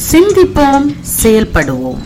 சிந்திப்போம் செயல்படுவோம்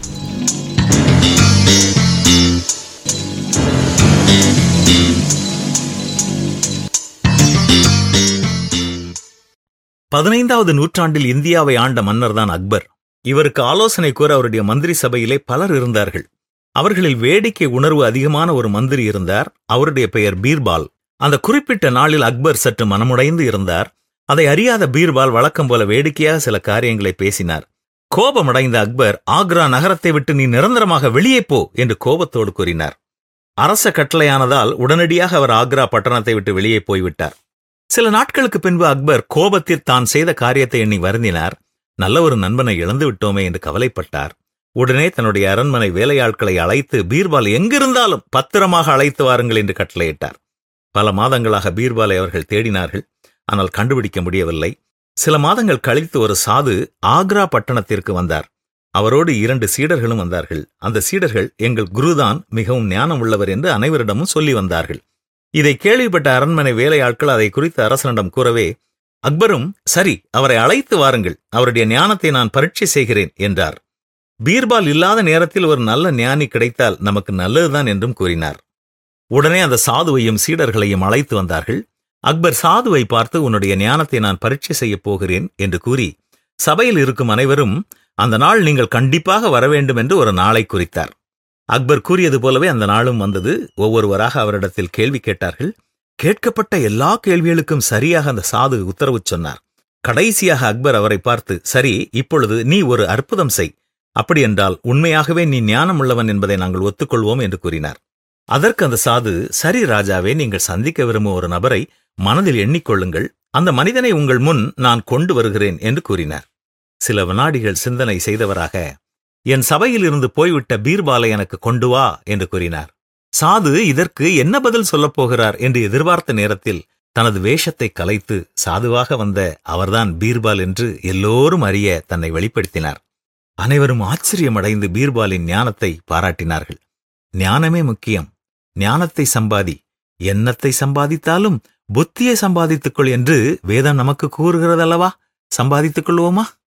பதினைந்தாவது நூற்றாண்டில் இந்தியாவை ஆண்ட மன்னர்தான் அக்பர் இவருக்கு ஆலோசனை கூற அவருடைய மந்திரி சபையிலே பலர் இருந்தார்கள் அவர்களில் வேடிக்கை உணர்வு அதிகமான ஒரு மந்திரி இருந்தார் அவருடைய பெயர் பீர்பால் அந்த குறிப்பிட்ட நாளில் அக்பர் சற்று மனமுடைந்து இருந்தார் அதை அறியாத பீர்பால் வழக்கம் போல வேடிக்கையாக சில காரியங்களை பேசினார் கோபமடைந்த அக்பர் ஆக்ரா நகரத்தை விட்டு நீ நிரந்தரமாக வெளியே போ என்று கோபத்தோடு கூறினார் அரச கட்டளையானதால் உடனடியாக அவர் ஆக்ரா பட்டணத்தை விட்டு வெளியே போய்விட்டார் சில நாட்களுக்கு பின்பு அக்பர் கோபத்தில் தான் செய்த காரியத்தை எண்ணி வருந்தினார் நல்ல ஒரு நண்பனை இழந்து விட்டோமே என்று கவலைப்பட்டார் உடனே தன்னுடைய அரண்மனை வேலையாட்களை அழைத்து பீர்பால் எங்கிருந்தாலும் பத்திரமாக அழைத்து வாருங்கள் என்று கட்டளையிட்டார் பல மாதங்களாக பீர்பாலை அவர்கள் தேடினார்கள் ஆனால் கண்டுபிடிக்க முடியவில்லை சில மாதங்கள் கழித்து ஒரு சாது ஆக்ரா பட்டணத்திற்கு வந்தார் அவரோடு இரண்டு சீடர்களும் வந்தார்கள் அந்த சீடர்கள் எங்கள் குருதான் மிகவும் ஞானம் உள்ளவர் என்று அனைவரிடமும் சொல்லி வந்தார்கள் இதை கேள்விப்பட்ட அரண்மனை வேலையாட்கள் அதை குறித்து அரசனிடம் கூறவே அக்பரும் சரி அவரை அழைத்து வாருங்கள் அவருடைய ஞானத்தை நான் பரீட்சை செய்கிறேன் என்றார் பீர்பால் இல்லாத நேரத்தில் ஒரு நல்ல ஞானி கிடைத்தால் நமக்கு நல்லதுதான் என்றும் கூறினார் உடனே அந்த சாதுவையும் சீடர்களையும் அழைத்து வந்தார்கள் அக்பர் சாதுவை பார்த்து உன்னுடைய ஞானத்தை நான் பரீட்சை செய்யப் போகிறேன் என்று கூறி சபையில் இருக்கும் அனைவரும் அந்த நாள் நீங்கள் கண்டிப்பாக வர வேண்டும் என்று ஒரு நாளை குறித்தார் அக்பர் கூறியது போலவே அந்த நாளும் வந்தது ஒவ்வொருவராக அவரிடத்தில் கேள்வி கேட்டார்கள் கேட்கப்பட்ட எல்லா கேள்விகளுக்கும் சரியாக அந்த சாது உத்தரவு சொன்னார் கடைசியாக அக்பர் அவரை பார்த்து சரி இப்பொழுது நீ ஒரு அற்புதம் செய் அப்படியென்றால் உண்மையாகவே நீ ஞானம் உள்ளவன் என்பதை நாங்கள் ஒத்துக்கொள்வோம் என்று கூறினார் அதற்கு அந்த சாது சரி ராஜாவே நீங்கள் சந்திக்க விரும்பும் ஒரு நபரை மனதில் எண்ணிக்கொள்ளுங்கள் அந்த மனிதனை உங்கள் முன் நான் கொண்டு வருகிறேன் என்று கூறினார் சில வினாடிகள் சிந்தனை செய்தவராக என் சபையில் இருந்து போய்விட்ட பீர்பாலை எனக்கு கொண்டு வா என்று கூறினார் சாது இதற்கு என்ன பதில் சொல்லப் போகிறார் என்று எதிர்பார்த்த நேரத்தில் தனது வேஷத்தை கலைத்து சாதுவாக வந்த அவர்தான் பீர்பால் என்று எல்லோரும் அறிய தன்னை வெளிப்படுத்தினார் அனைவரும் ஆச்சரியமடைந்து பீர்பாலின் ஞானத்தை பாராட்டினார்கள் ஞானமே முக்கியம் ஞானத்தை சம்பாதி எண்ணத்தை சம்பாதித்தாலும் புத்தியை சம்பாதித்துக்கொள் என்று வேதம் நமக்கு கூறுகிறதல்லவா சம்பாதித்துக் கொள்வோமா